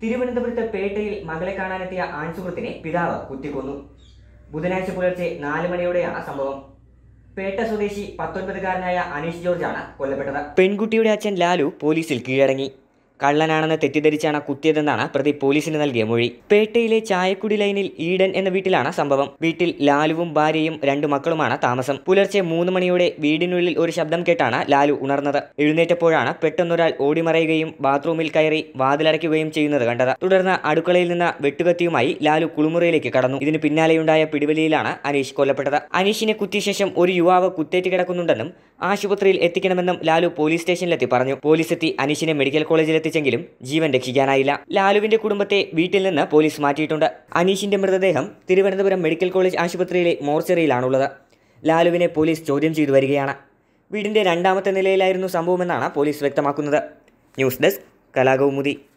തിരുവനന്തപുരത്ത് പേട്ടയിൽ മകളെ കാണാനെത്തിയ ആൺസുഹൃത്തിനെ പിതാവ് കുത്തിക്കൊന്നു ബുധനാഴ്ച പുലർച്ചെ നാല് മണിയോടെയാണ് സംഭവം പേട്ട സ്വദേശി പത്തൊൻപതുകാരനായ അനീഷ് ജോർജാണ് കൊല്ലപ്പെട്ടത് പെൺകുട്ടിയുടെ അച്ഛൻ ലാലു പോലീസിൽ കീഴടങ്ങി കള്ളനാണെന്ന് തെറ്റിദ്ധരിച്ചാണ് കുത്തിയതെന്നാണ് പ്രതി പോലീസിന് നൽകിയ മൊഴി പേട്ടയിലെ ചായക്കുടി ലൈനിൽ ഈഡൻ എന്ന വീട്ടിലാണ് സംഭവം വീട്ടിൽ ലാലുവും ഭാര്യയും രണ്ടു മക്കളുമാണ് താമസം പുലർച്ചെ മൂന്ന് മണിയോടെ വീടിനുള്ളിൽ ഒരു ശബ്ദം കേട്ടാണ് ലാലു ഉണർന്നത് എഴുന്നേറ്റപ്പോഴാണ് പെട്ടെന്നൊരാൾ ഓടിമറയുകയും ബാത്റൂമിൽ കയറി വാതിലടയ്ക്കുകയും ചെയ്യുന്നത് കണ്ടത് തുടർന്ന് അടുക്കളയിൽ നിന്ന് വെട്ടുകത്തിയുമായി ലാലു കുളിമുറിയിലേക്ക് കടന്നു ഇതിന് പിന്നാലെയുണ്ടായ പിടിവലിയിലാണ് അനീഷ് കൊല്ലപ്പെട്ടത് അനീഷിനെ കുത്തിയ ശേഷം ഒരു യുവാവ് കുത്തേറ്റ് കിടക്കുന്നുണ്ടെന്നും ആശുപത്രിയിൽ എത്തിക്കണമെന്നും ലാലു പോലീസ് സ്റ്റേഷനിലെത്തി പറഞ്ഞു പോലീസ് എത്തി അനീഷിനെ മെഡിക്കൽ കോളേജിൽ എത്തിച്ചെങ്കിലും ജീവൻ രക്ഷിക്കാനായില്ല ലാലുവിന്റെ കുടുംബത്തെ വീട്ടിൽ നിന്ന് പോലീസ് മാറ്റിയിട്ടുണ്ട് അനീഷിന്റെ മൃതദേഹം തിരുവനന്തപുരം മെഡിക്കൽ കോളേജ് ആശുപത്രിയിലെ മോർച്ചറിയിലാണുള്ളത് ലാലുവിനെ പോലീസ് ചോദ്യം ചെയ്തു വരികയാണ് വീടിന്റെ രണ്ടാമത്തെ നിലയിലായിരുന്നു സംഭവമെന്നാണ് പോലീസ് വ്യക്തമാക്കുന്നത് ന്യൂസ് ഡെസ്ക് കലാകൗമുദി